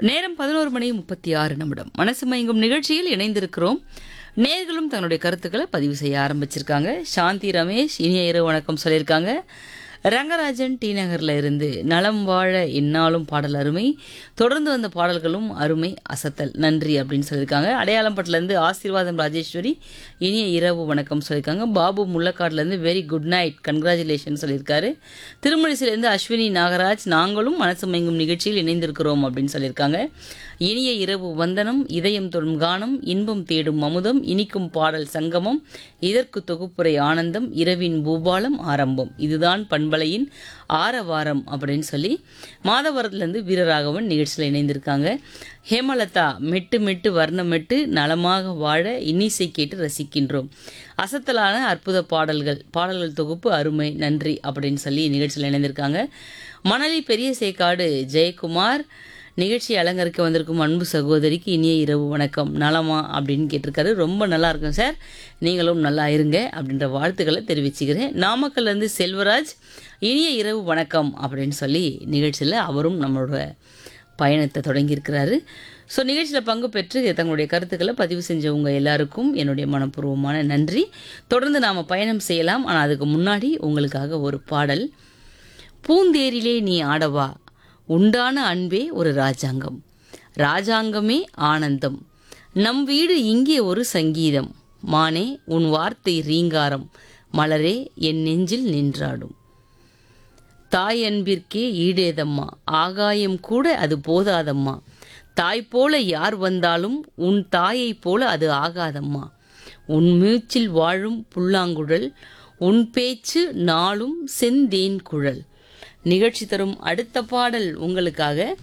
நேரம் பதினோரு மணி முப்பத்தி ஆறு நிமிடம் மனசு மயங்கும் நிகழ்ச்சியில் இணைந்திருக்கிறோம் நேர்களும் தங்களுடைய கருத்துக்களை பதிவு செய்ய ஆரம்பிச்சிருக்காங்க சாந்தி ரமேஷ் இனிய இரவு வணக்கம் சொல்லியிருக்காங்க ரங்கராஜன் டி நகர்ல இருந்து நலம் வாழ இந்நாளும் பாடல் அருமை தொடர்ந்து வந்த பாடல்களும் அருமை அசத்தல் நன்றி அப்படின்னு சொல்லியிருக்காங்க அடையாளம்பட்டில இருந்து ஆசீர்வாதம் ராஜேஸ்வரி இனிய இரவு வணக்கம் சொல்லியிருக்காங்க பாபு முள்ளக்காடுல இருந்து வெரி குட் நைட் கங்க்ராச்சுலேஷன் சொல்லியிருக்காரு திருமணிசிலிருந்து அஸ்வினி நாகராஜ் நாங்களும் மனசு மயங்கும் நிகழ்ச்சியில் இணைந்திருக்கிறோம் அப்படின்னு சொல்லியிருக்காங்க இனிய இரவு வந்தனம் இதயம் தொடும் கானம் இன்பம் தேடும் அமுதம் இனிக்கும் பாடல் சங்கமம் இதற்கு தொகுப்புரை ஆனந்தம் இரவின் பூபாலம் ஆரம்பம் இதுதான் பண்பலையின் ஆரவாரம் அப்படின்னு சொல்லி மாதவரத்துலேருந்து வீரராகவன் நிகழ்ச்சியில் இணைந்திருக்காங்க ஹேமலதா மெட்டு மெட்டு வர்ணமெட்டு நலமாக வாழ இன்னிசை கேட்டு ரசிக்கின்றோம் அசத்தலான அற்புத பாடல்கள் பாடல்கள் தொகுப்பு அருமை நன்றி அப்படின்னு சொல்லி நிகழ்ச்சியில் இணைந்திருக்காங்க மணலி பெரிய சேக்காடு ஜெயக்குமார் நிகழ்ச்சி அலங்கரிக்க வந்திருக்கும் அன்பு சகோதரிக்கு இனிய இரவு வணக்கம் நலமா அப்படின்னு கேட்டிருக்காரு ரொம்ப நல்லா இருக்கும் சார் நீங்களும் நல்லா இருங்க அப்படின்ற வாழ்த்துக்களை தெரிவிச்சுக்கிறேன் நாமக்கல்லேருந்து செல்வராஜ் இனிய இரவு வணக்கம் அப்படின்னு சொல்லி நிகழ்ச்சியில் அவரும் நம்மளோட பயணத்தை தொடங்கியிருக்கிறாரு ஸோ நிகழ்ச்சியில் பங்கு பெற்று தங்களுடைய கருத்துக்களை பதிவு செஞ்சவங்க எல்லாருக்கும் என்னுடைய மனப்பூர்வமான நன்றி தொடர்ந்து நாம் பயணம் செய்யலாம் ஆனால் அதுக்கு முன்னாடி உங்களுக்காக ஒரு பாடல் பூந்தேரிலே நீ ஆடவா உண்டான அன்பே ஒரு ராஜாங்கம் ராஜாங்கமே ஆனந்தம் நம் வீடு இங்கே ஒரு சங்கீதம் மானே உன் வார்த்தை ரீங்காரம் மலரே என் நெஞ்சில் நின்றாடும் தாய் அன்பிற்கே ஈடேதம்மா ஆகாயம் கூட அது போதாதம்மா தாய் போல யார் வந்தாலும் உன் தாயைப் போல அது ஆகாதம்மா உன் மூச்சில் வாழும் புல்லாங்குழல் உன் பேச்சு நாளும் செந்தேன் குழல் நிகழ்ச்சி தரும் அடுத்த பாடல் உங்களுக்காக